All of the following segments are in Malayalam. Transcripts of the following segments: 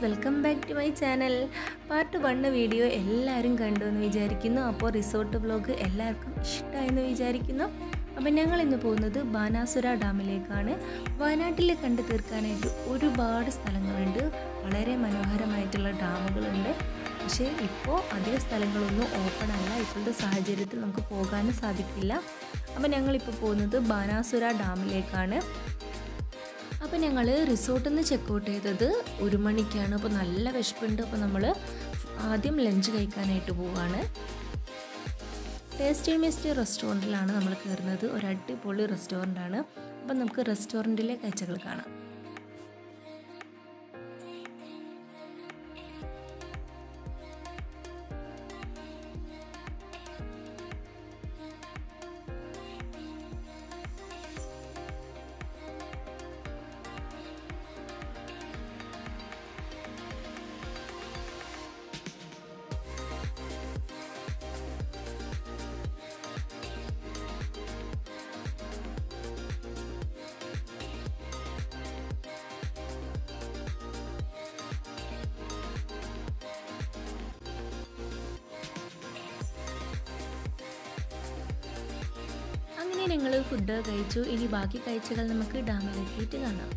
welcome back to my channel part one video എല്ലാവരും കണ്ടു എന്ന് വിചാരിക്കുന്നു അപ്പോൾ റിസോർട്ട് വ്ലോഗ് എല്ലാവർക്കും ഇഷ്ടമായെന്ന് വിചാരിക്കുന്നു അപ്പം ഞങ്ങൾ ഇന്ന് പോകുന്നത് ബാനാസുര ഡാമിലേക്കാണ് വയനാട്ടിൽ കണ്ടു തീർക്കാനായിട്ട് ഒരുപാട് സ്ഥലങ്ങളുണ്ട് വളരെ മനോഹരമായിട്ടുള്ള ഡാമുകളുണ്ട് പക്ഷേ ഇപ്പോൾ അധിക സ്ഥലങ്ങളൊന്നും ഓപ്പൺ അല്ല ഇപ്പോഴത്തെ സാഹചര്യത്തിൽ നമുക്ക് പോകാനും സാധിക്കില്ല അപ്പം ഞങ്ങളിപ്പോൾ പോകുന്നത് ബാനാസുര ഡാമിലേക്കാണ് അപ്പോൾ ഞങ്ങൾ റിസോർട്ടിൽ നിന്ന് ചെക്കൗട്ട് ചെയ്തത് ഒരു മണിക്കാണ് അപ്പോൾ നല്ല വിശപ്പുണ്ട് അപ്പോൾ നമ്മൾ ആദ്യം ലഞ്ച് കഴിക്കാനായിട്ട് പോവാണ് ടേസ്റ്റി മെസ്റ്റ് റെസ്റ്റോറൻറ്റിലാണ് നമ്മൾ കയറുന്നത് ഒരു അടിപൊളി റെസ്റ്റോറൻ്റ് ആണ് അപ്പം നമുക്ക് റെസ്റ്റോറൻറ്റിലെ കാഴ്ചകൾ കാണാം അങ്ങനെ ഞങ്ങൾ ഫുഡ് കഴിച്ചു ഇനി ബാക്കി കാഴ്ചകൾ നമുക്ക് ഡാമിലെത്തിയിട്ട് കാണാം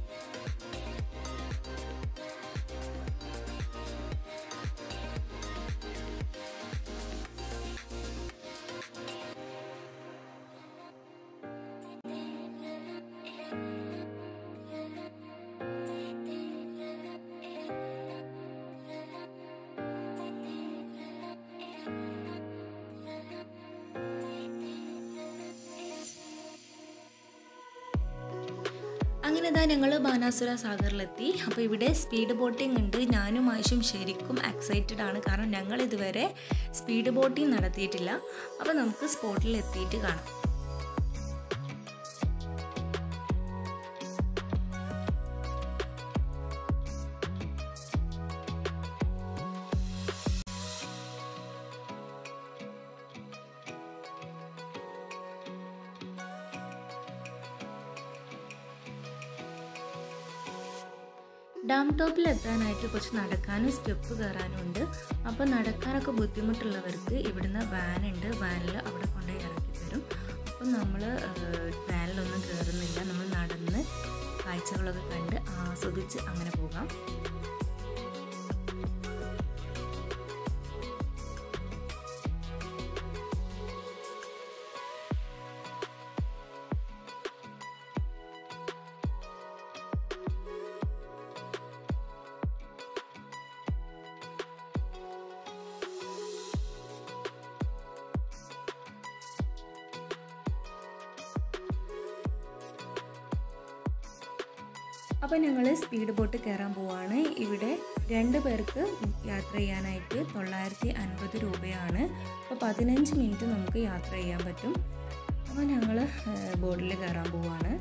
അങ്ങനെ ഇതാ ഞങ്ങൾ ബാനാസുര സാഗറിലെത്തി അപ്പോൾ ഇവിടെ സ്പീഡ് ബോട്ടിംഗ് ഉണ്ട് ഞാനും ആവശ്യം ശരിക്കും എക്സൈറ്റഡ് ആണ് കാരണം ഞങ്ങൾ ഇതുവരെ സ്പീഡ് ബോട്ടിംഗ് നടത്തിയിട്ടില്ല അപ്പോൾ നമുക്ക് സ്പോട്ടിൽ എത്തിയിട്ട് കാണാം ഡാം ടോപ്പിൽ എത്താനായിട്ട് കുറച്ച് നടക്കാനും സ്റ്റെപ്പ് കയറാനും ഉണ്ട് അപ്പോൾ നടക്കാനൊക്കെ ബുദ്ധിമുട്ടുള്ളവർക്ക് ഇവിടുന്ന് വാൻ ഉണ്ട് വാനിൽ അവിടെ കൊണ്ടുപോയി ഇറക്കി തരും അപ്പം നമ്മൾ വാനിലൊന്നും കയറുന്നില്ല നമ്മൾ നടന്ന് കാഴ്ചകളൊക്കെ കണ്ട് ആസ്വദിച്ച് അങ്ങനെ പോകാം അപ്പോൾ ഞങ്ങൾ സ്പീഡ് ബോട്ട് കയറാൻ പോവാണ് ഇവിടെ രണ്ട് പേർക്ക് യാത്ര ചെയ്യാനായിട്ട് തൊള്ളായിരത്തി അൻപത് രൂപയാണ് അപ്പോൾ പതിനഞ്ച് മിനിറ്റ് നമുക്ക് യാത്ര ചെയ്യാൻ പറ്റും അപ്പോൾ ഞങ്ങൾ ബോട്ടിൽ കയറാൻ പോവാണ്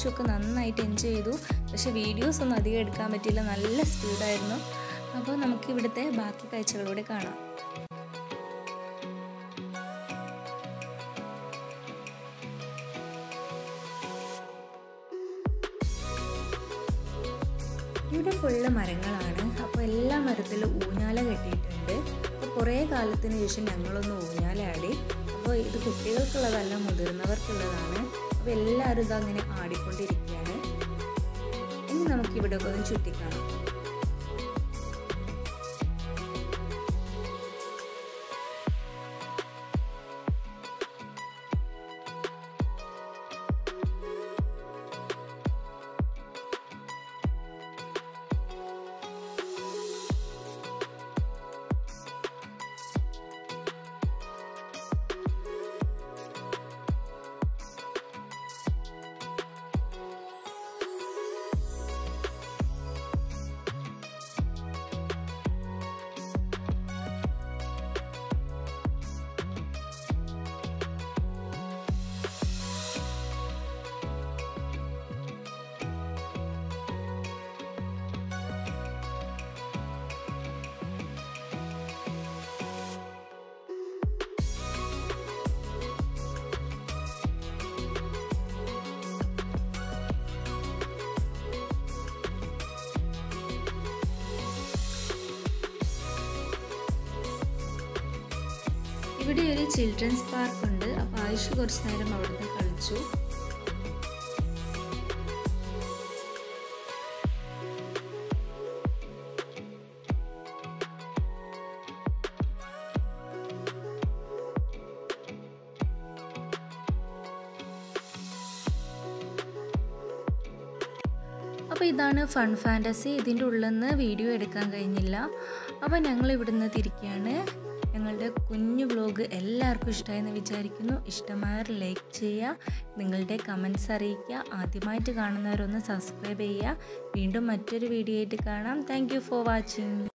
ആയുഷൊക്കെ നന്നായിട്ട് എൻജോയ് ചെയ്തു പക്ഷേ വീഡിയോസ് ഒന്നും അധികം എടുക്കാൻ പറ്റിയില്ല നല്ല സ്പീഡായിരുന്നു അപ്പോൾ നമുക്ക് ഇവിടുത്തെ ബാക്കി കാഴ്ചകളൂടെ കാണാം ഇവിടെ ഫുള്ള് മരങ്ങളാണ് അപ്പോൾ എല്ലാ മരത്തിലും ഊഞ്ഞാല കെട്ടിയിട്ടുണ്ട് അപ്പോൾ കുറേ കാലത്തിന് ശേഷം ഞങ്ങളൊന്ന് ഊഞ്ഞാല ആടി അപ്പോൾ ഇത് കുട്ടികൾക്കുള്ളതല്ല മുതിർന്നവർക്കുള്ളതാണ് അപ്പോൾ എല്ലാവരും ഇത് അങ്ങനെ ആടിക്കൊണ്ടിരിക്കുകയാണ് ഇനി നമുക്ക് ഇവിടെ ഒക്കെ ഒന്ന് ചുറ്റിക്കാണാം ഇവിടെ ഒരു ചിൽഡ്രൻസ് പാർക്ക് ഉണ്ട് അപ്പോൾ ആയുഷ് കുറച്ച് നേരം അവിടുന്ന് കളിച്ചു അപ്പോൾ ഇതാണ് ഫൺ ഫാൻറ്റസി ഇതിൻ്റെ ഉള്ളിൽ നിന്ന് വീഡിയോ എടുക്കാൻ കഴിഞ്ഞില്ല അപ്പോൾ ഞങ്ങൾ ഇവിടുന്ന് തിരിക്കുകയാണ് ഞങ്ങളുടെ കുഞ്ഞു വ്ലോഗ് എല്ലാവർക്കും ഇഷ്ടമായെന്ന് വിചാരിക്കുന്നു ഇഷ്ടമായവർ ലൈക്ക് ചെയ്യുക നിങ്ങളുടെ കമൻസ് അറിയിക്കുക ആദ്യമായിട്ട് കാണുന്നവരൊന്ന് സബ്സ്ക്രൈബ് ചെയ്യുക വീണ്ടും മറ്റൊരു വീഡിയോ ആയിട്ട് കാണാം താങ്ക് ഫോർ വാച്ചിങ്